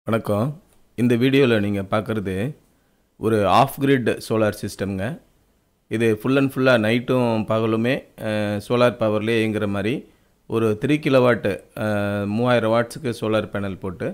வணக்கம் இந்த வீடியோவில் நீங்கள் பார்க்குறது ஒரு ஆஃப் கிரிட் சோலார் சிஸ்டம்ங்க இது ஃபுல் அண்ட் ஃபுல்லாக நைட்டும் பகலுமே சோலார் பவர்லேயே இயங்குற மாதிரி ஒரு த்ரீ கிலோவாட்டு மூவாயிரம் வாட்ஸுக்கு சோலார் பேனல் போட்டு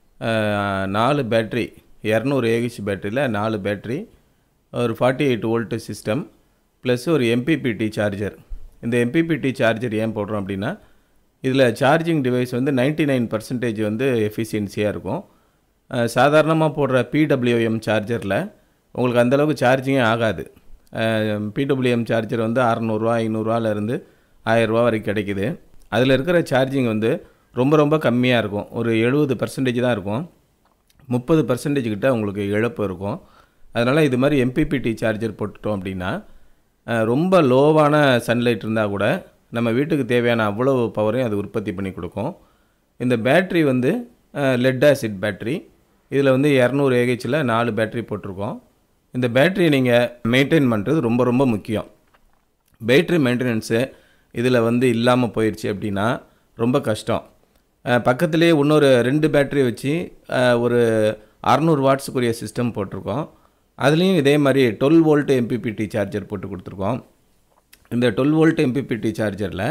அஹ், நாலு பேட்ரி இரநூறு ஏஹெச் பேட்டரியில் நாலு பேட்ரி ஒரு forty eight volt system plus ஒரு எம்பிபிடி சார்ஜர் இந்த எம்பிபிடி சார்ஜர் ஏன் போடுறோம் அப்படின்னா இதில் சார்ஜிங் டிவைஸ் வந்து 99% நைன் பர்சன்டேஜ் வந்து எஃபிஷியன்சியாக இருக்கும் சாதாரணமாக போடுற பிடபிள்யூஎம் சார்ஜரில் உங்களுக்கு அந்தளவுக்கு சார்ஜிங்கே ஆகாது பிடபிள்யூஎம் சார்ஜர் வந்து அறநூறுவா ஐநூறுரூவாலேருந்து ஆயிரரூவா வரைக்கும் கிடைக்குது அதில் இருக்கிற சார்ஜிங் வந்து ரொம்ப ரொம்ப கம்மியாக இருக்கும் ஒரு எழுபது பர்சன்டேஜ் தான் இருக்கும் முப்பது பர்சன்டேஜ் கிட்ட உங்களுக்கு இழப்பு இருக்கும் அதனால் இது மாதிரி எம்பிபிடி சார்ஜர் போட்டுட்டோம் அப்படின்னா அஹ், ரொம்ப லோவான சன்லைட் இருந்தால் கூட நம்ம வீட்டுக்கு தேவையான அவ்வளோ பவரையும் அது உற்பத்தி பண்ணி கொடுக்கும் இந்த பேட்ரி வந்து லெட் ஆசிட் பேட்ரி இதில் வந்து இரநூறு ஏஹெச்சில் நாலு பேட்ரி போட்டிருக்கோம் இந்த பேட்டரியை நீங்கள் மெயின்டைன் பண்ணுறது ரொம்ப ரொம்ப முக்கியம் பேட்ரி மெயின்டெனன்ஸு இதில் வந்து இல்லாமல் போயிடுச்சு அப்படின்னா ரொம்ப கஷ்டம் அஹ் பக்கத்துலேயே இன்னொரு ரெண்டு பேட்டரி வச்சு அஹ், ஒரு அறநூறு வாட்ஸுக்குரிய சிஸ்டம் போட்டிருக்கோம் அதுலேயும் இதே மாதிரி டுவெல் வோல்ட் எம்பிபிடி சார்ஜர் போட்டு கொடுத்துருக்கோம் இந்த டுவெல் வோல்ட் எம்பிபிடி சார்ஜரில்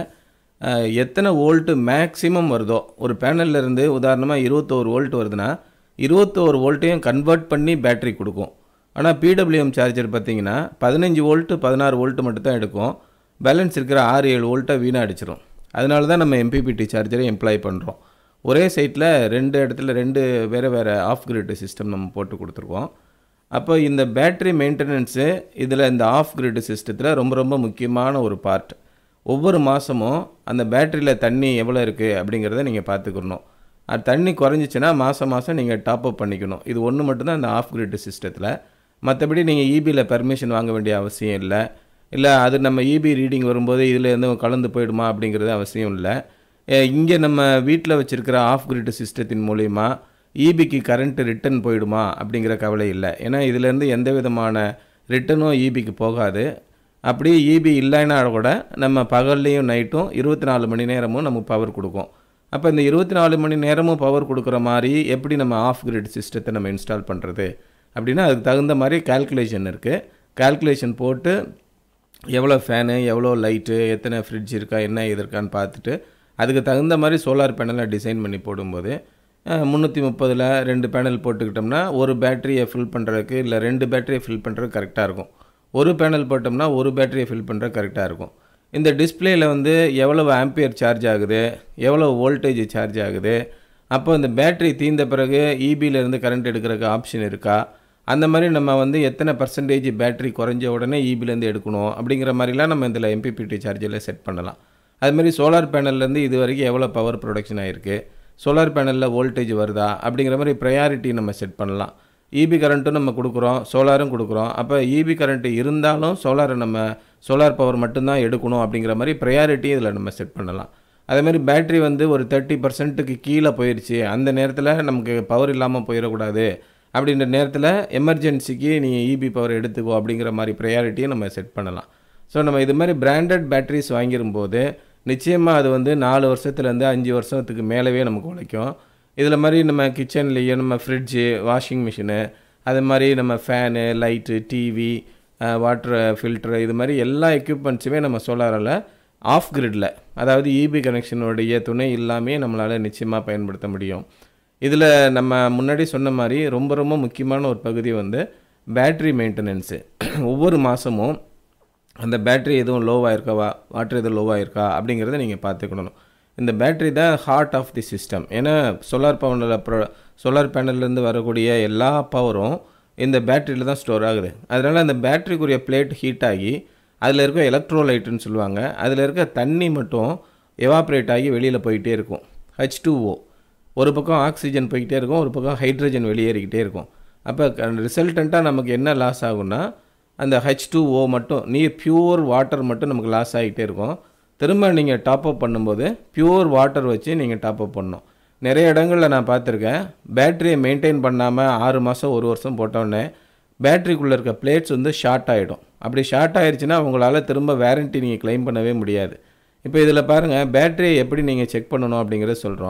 எத்தனை வோல்ட்டு மேக்ஸிமம் வருதோ ஒரு பேனல்ல இருந்து உதாரணமாக இருபத்தோரு வோல்ட் வருதுன்னா இருபத்தோரு வோல்ட்டையும் கன்வெர்ட் பண்ணி பேட்டரி கொடுக்கும் ஆனால் பிடபிள்யூஎம் சார்ஜர் பார்த்தீங்கன்னா பதினஞ்சு வோல்ட்டு பதினாறு வோல்ட்டு மட்டும் தான் எடுக்கும் பேலன்ஸ் இருக்கிற ஆறு ஏழு வோல்ட்டை வீணடிச்சிரும் அதனால தான் நம்ம எம்பிபிடி சார்ஜரை எம்ப்ளாய் பண்ணுறோம் ஒரே சைட்டில் ரெண்டு இடத்துல ரெண்டு வேறு வேறு ஆஃப் கிரிட் சிஸ்டம் நம்ம போட்டு கொடுத்துருக்கோம் அப்போ இந்த பேட்டரி மெயின்டெனன்ஸு இதில் இந்த ஆஃப் கிரிட் சிஸ்டத்தில் ரொம்ப ரொம்ப முக்கியமான ஒரு பார்ட் ஒவ்வொரு மாதமும் அந்த பேட்டரியில் தண்ணி எவ்வளோ இருக்குது அப்படிங்கிறத நீங்கள் பார்த்துக்கணும் அது தண்ணி குறைஞ்சிச்சின்னா மாதம் மாதம் நீங்கள் டாப் அப் பண்ணிக்கணும் இது ஒன்று மட்டும்தான் இந்த ஆஃப் கிரிட் சிஸ்டத்தில் மற்றபடி நீங்கள் இபியில் பெர்மிஷன் வாங்க வேண்டிய அவசியம் இல்லை இல்லை அது நம்ம இபி ரீடிங் வரும்போது இதில் எதுவும் கலந்து போயிடுமா அப்படிங்கிறது அவசியம் இல்லை இங்கே நம்ம வீட்டில் வச்சுருக்கிற ஆஃப் கிரிட் சிஸ்டத்தின் மூலிமா இபிக்கு கரண்ட் ரிட்டர்ன் போயிடுமா அப்படிங்கிற கவலை இல்லை ஏன்னா இதுலேருந்து எந்த விதமான ரிட்டனும் இபிக்கு போகாது அப்படியே இபி இல்லைன்னா கூட நம்ம பகல்லையும் நைட்டும் இருபத்தி நாலு மணி நேரமும் நமக்கு பவர் கொடுக்கும் அப்போ இந்த இருபத்தி நாலு மணி நேரமும் பவர் கொடுக்குற மாதிரி எப்படி நம்ம ஆஃப் கிரிட் சிஸ்டத்தை நம்ம இன்ஸ்டால் பண்ணுறது அப்படின்னா அதுக்கு தகுந்த மாதிரி கால்குலேஷன் இருக்குது கால்குலேஷன் போட்டு எவ்வளோ ஃபேனு எவ்வளோ லைட்டு எத்தனை ஃப்ரிட்ஜ் இருக்கா என்ன இது இருக்கான்னு பார்த்துட்டு அதுக்கு தகுந்த மாதிரி சோலார் பேனலை டிசைன் பண்ணி போடும்போது முந்நூற்றி முப்பதில் ரெண்டு பேனல் போட்டுக்கிட்டோம்னா ஒரு பேட்டரியை ஃபில் பண்ணுறதுக்கு இல்லை ரெண்டு பேட்டரியை ஃபில் பண்ணுறதுக்கு கரெக்டாக இருக்கும் ஒரு பேனல் போட்டோம்னா ஒரு பேட்டரியை ஃபில் பண்ணுறது கரெக்டாக இருக்கும் இந்த டிஸ்பிளேயில் வந்து எவ்வளவு ஆம்பியர் சார்ஜ் ஆகுது எவ்வளோ வோல்டேஜ் சார்ஜ் ஆகுது அப்போ இந்த பேட்டரி தீர்ந்த பிறகு இபியிலேருந்து கரண்ட் எடுக்கிறதுக்கு ஆப்ஷன் இருக்கா அந்த மாதிரி நம்ம வந்து எத்தனை பர்சன்டேஜ் பேட்டரி குறைஞ்ச உடனே இபிலேருந்து எடுக்கணும் அப்படிங்கிற மாதிரிலாம் நம்ம இதில் எம்பிபிடி சார்ஜரில் செட் பண்ணலாம் அது மாதிரி சோலார் பேனல்லேருந்து இது வரைக்கும் எவ்வளோ பவர் ப்ரொடக்ஷன் ஆகிருக்கு சோலார் பேனலில் வோல்டேஜ் வருதா அப்படிங்கிற மாதிரி ப்ரையாரிட்டி நம்ம செட் பண்ணலாம் இபி கரண்ட்டும் நம்ம கொடுக்குறோம் சோலாரும் கொடுக்குறோம் அப்போ இபி கரண்ட் இருந்தாலும் சோலாரை நம்ம சோலார் பவர் மட்டும்தான் எடுக்கணும் அப்படிங்கிற மாதிரி ப்ரையாரிட்டி இதில் நம்ம செட் பண்ணலாம் அதே மாதிரி பேட்டரி வந்து ஒரு தேர்ட்டி பர்சன்ட்டுக்கு கீழே போயிடுச்சு அந்த நேரத்தில் நமக்கு பவர் இல்லாமல் போயிடக்கூடாது அப்படின்ற நேரத்தில் எமர்ஜென்சிக்கு நீங்கள் இபி பவர் எடுத்துக்கோ அப்படிங்கிற மாதிரி ப்ரையாரிட்டியை நம்ம செட் பண்ணலாம் ஸோ நம்ம இது மாதிரி பிராண்டட் பேட்டரிஸ் வாங்கிரும்போது நிச்சயமாக அது வந்து நாலு வருஷத்துலேருந்து அஞ்சு வருஷத்துக்கு மேலவே நமக்கு உழைக்கும் இதில் மாதிரி நம்ம கிச்சன்லேயே நம்ம ஃப்ரிட்ஜு வாஷிங் மிஷினு அது மாதிரி நம்ம fan light TV water filter இது மாதிரி எல்லா எக்யூப்மெண்ட்ஸுமே நம்ம சோலாரில் ஆஃப் கிரிட்டில் அதாவது இபி கனெக்ஷனுடைய துணை இல்லாமே நம்மளால் நிச்சயமாக பயன்படுத்த முடியும் இதில் நம்ம முன்னாடி சொன்ன மாதிரி ரொம்ப ரொம்ப முக்கியமான ஒரு பகுதி வந்து பேட்ரி மெயின்டெனன்ஸு ஒவ்வொரு மாதமும் அந்த பேட்ரி எதுவும் லோவாக இருக்கா வாட்டர் எதுவும் லோவாக இருக்கா அப்படிங்கிறத நீங்கள் பார்த்துக்கணும் இந்த பேட்ரி தான் ஹார்ட் ஆஃப் தி சிஸ்டம் ஏன்னா சோலார் பவனில் ப்ரோ சோலார் பேனல்லேருந்து வரக்கூடிய எல்லா பவரும் இந்த பேட்டரியில் தான் ஸ்டோர் ஆகுது அதனால் அந்த பேட்டரிக்குரிய பிளேட் ஹீட் ஆகி அதில் இருக்க எலக்ட்ரோலைட்டுன்னு சொல்லுவாங்க அதில் இருக்க தண்ணி மட்டும் எவாப்ரேட் ஆகி வெளியில் போயிட்டே இருக்கும் ஹச் டூஓ ஒரு பக்கம் ஆக்சிஜன் போய்கிட்டே இருக்கும் ஒரு பக்கம் ஹைட்ரஜன் வெளியேறிக்கிட்டே இருக்கும் அப்போ ரிசல்டண்ட்டாக நமக்கு என்ன லாஸ் ஆகும்னா அந்த ஹச் டூ ஓ மட்டும் நீர் பியூர் வாட்டர் மட்டும் நமக்கு லாஸ் ஆகிட்டே இருக்கும் திரும்ப நீங்கள் டாப் அப் பண்ணும்போது பியூர் வாட்டர் வச்சு நீங்கள் டாப் அப் பண்ணணும் நிறைய இடங்களில் நான் பார்த்துருக்கேன் பேட்டரியை மெயின்டைன் பண்ணாமல் ஆறு மாதம் ஒரு வருஷம் போட்டோடனே பேட்டரிக்குள்ளே இருக்க பிளேட்ஸ் வந்து ஷார்ட் ஆகிடும் அப்படி ஷார்ட் ஆயிடுச்சுன்னா உங்களால் திரும்ப வேரண்டி நீங்கள் க்ளைம் பண்ணவே முடியாது இப்போ இதில் பாருங்கள் பேட்டரியை எப்படி நீங்கள் செக் பண்ணணும் அப்படிங்கிறத சொல்கிறோம்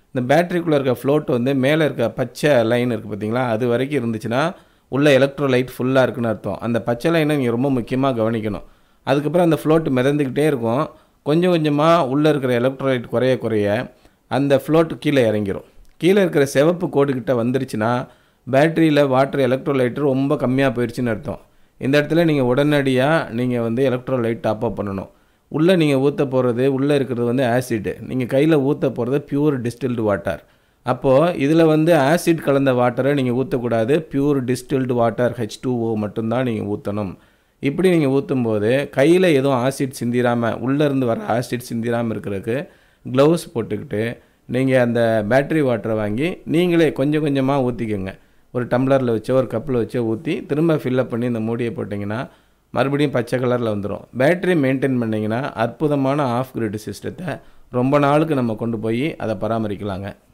இந்த பேட்டரிக்குள்ளே இருக்க ஃப்ளோட் வந்து மேலே இருக்க பச்சை லைன் இருக்குது பார்த்தீங்களா அது வரைக்கும் இருந்துச்சுன்னா உள்ள எலக்ட்ரோலைட் ஃபுல்லாக இருக்குன்னு அர்த்தம் அந்த பச்சை லைனை நீங்கள் ரொம்ப முக்கியமாக கவனிக்கணும் அதுக்கப்புறம் அந்த ஃப்ளோட் மிதந்துக்கிட்டே இருக்கும் கொஞ்சம் கொஞ்சமாக உள்ளே இருக்கிற எலக்ட்ரோலைட் குறைய குறைய அந்த ஃப்ளோட் கீழே இறங்கிரும் கீழே இருக்கிற சிவப்பு கோடுக்கிட்ட வந்துருச்சுன்னா பேட்டரியில் வாட்டர் எலக்ட்ரோலைட் ரொம்ப கம்மியாக போயிடுச்சுன்னு அர்த்தம் இந்த இடத்துல நீங்கள் உடனடியாக நீங்கள் வந்து எலக்ட்ரோலைட் டாப் அப் பண்ணணும் உள்ளே நீங்கள் ஊற்ற போகிறது உள்ளே இருக்கிறது வந்து ஆசிட் நீங்கள் கையில் ஊற்ற போகிறது பியூர் டிஸ்டில்டு வாட்டர் அப்போது இதில் வந்து ஆசிட் கலந்த வாட்டரை நீங்கள் ஊற்றக்கூடாது pure distilled water H two O மட்டும்தான் நீங்கள் ஊற்றணும் இப்படி நீங்கள் ஊற்றும்போது கையில் எதுவும் ஆசிட் சிந்திராமல் உள்ளேருந்து வர ஆசிட் சிந்திராமல் இருக்கிறதுக்கு க்ளவுஸ் போட்டுக்கிட்டு நீங்கள் அந்த பேட்டரி வாட்டரை வாங்கி நீங்களே கொஞ்சம் கொஞ்சமாக ஊற்றிக்கோங்க ஒரு டம்ளரில் வச்சோ ஒரு கப்பில் வச்சோ ஊற்றி திரும்ப ஃபில்லப் பண்ணி இந்த மூடியை போட்டிங்கன்னா மறுபடியும் பச்சை கலரில் வந்துடும் பேட்டரி மெயின்டைன் பண்ணிங்கன்னா அற்புதமான ஆஃப் கிரிட் சிஸ்டத்தை ரொம்ப நாளுக்கு நம்ம கொண்டு போய் அதை பராமரிக்கலாங்க